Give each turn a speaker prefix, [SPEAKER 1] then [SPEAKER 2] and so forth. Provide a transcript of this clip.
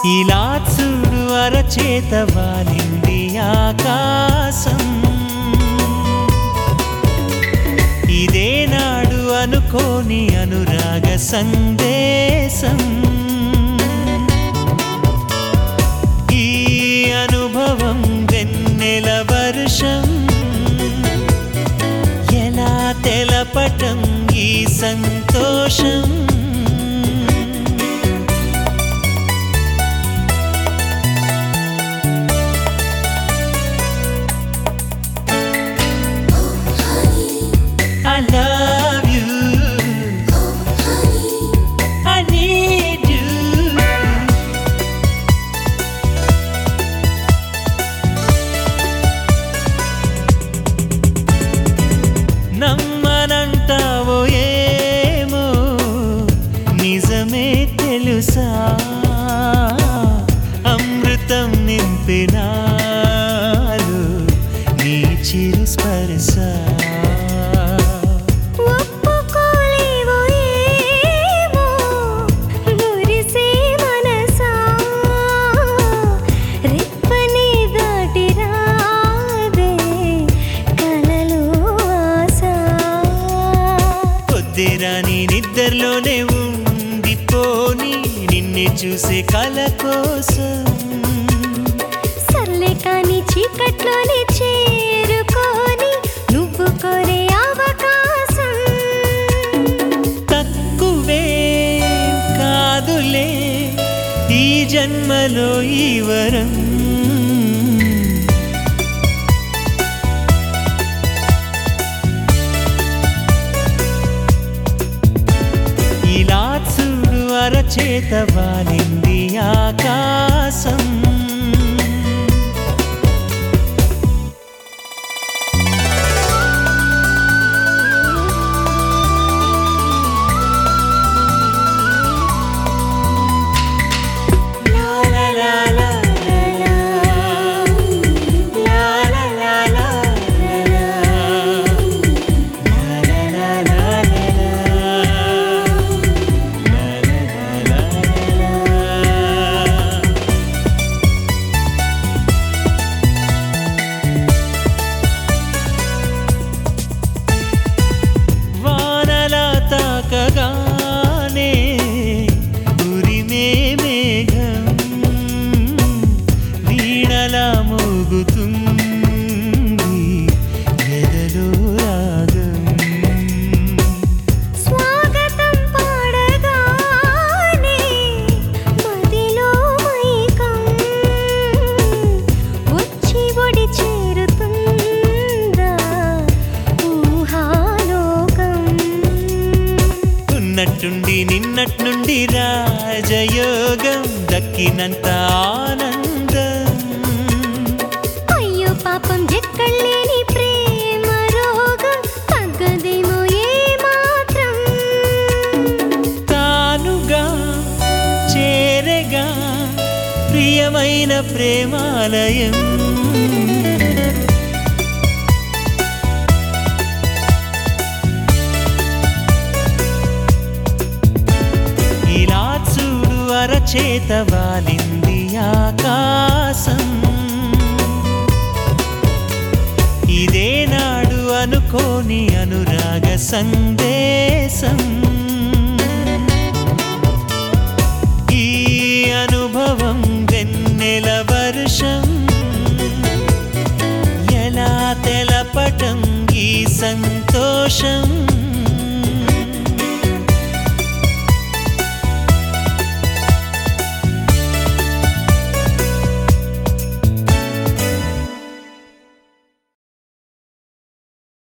[SPEAKER 1] ఇలా చూడు అరచేత వాలింది ఆకాశం ఇదే నాడు అనుకోని అనురాగ సందేశం ఈ అనుభవం వెన్నెల వర్షం ఎలా తెలపటం ఈ సంతోషం I love you. I need you. నమ్మనంటావో ఏమో నిజమే తెలుసా అమృతం నింపినాలు నీ చిరు స్పర్శ
[SPEAKER 2] ఒప్పుకోలేవో ఏమో మురిసే మనసా రెప్పని దాటి రాదే కలలు ఆశ
[SPEAKER 1] పొద్దురాని నిద్రలోనే ఉండిపోని నిన్నే చూసే కల కోసం
[SPEAKER 2] సర్లే కాని చీకట్లోనే చేరుకొని నువ్వు కోరే అవకాశం
[SPEAKER 1] తక్కువే కాదులే ఈ జన్మలో ఈ వరం ఇలా చూడు అరచేత వాలింది ఆకాశం La la la la la la. La la la la la la. La la la la la la. La la la la la la. వానలా తాకగానే ఉరిమే మేఘం వీణలా మోగుతుంది ఎదలో రాగం
[SPEAKER 2] స్వాగతం పాడగానే మదిలో మైకం వచ్చి ఒడి చేరుతుందా ఊహాలోకం
[SPEAKER 1] ఉన్నట్టుండి నిన్నట్నుండి రాజయోగం దక్కినంత ఆనందం
[SPEAKER 2] అయ్యో పాపం ఎక్కడలేని ప్రేమ రోగం తగ్గదేమో ఏ మాత్రం
[SPEAKER 1] తానుగా చేరగా ప్రియమైన ప్రేమాలయం ఇలా చూడు అరచేత వాలింది ఆకాశం ఇదే నాడు అనుకోని అనురాగ సందేశం ఈ అనుభవం వెన్నెల వర్షం ఎలా తెలపటం ఈ సంతోషం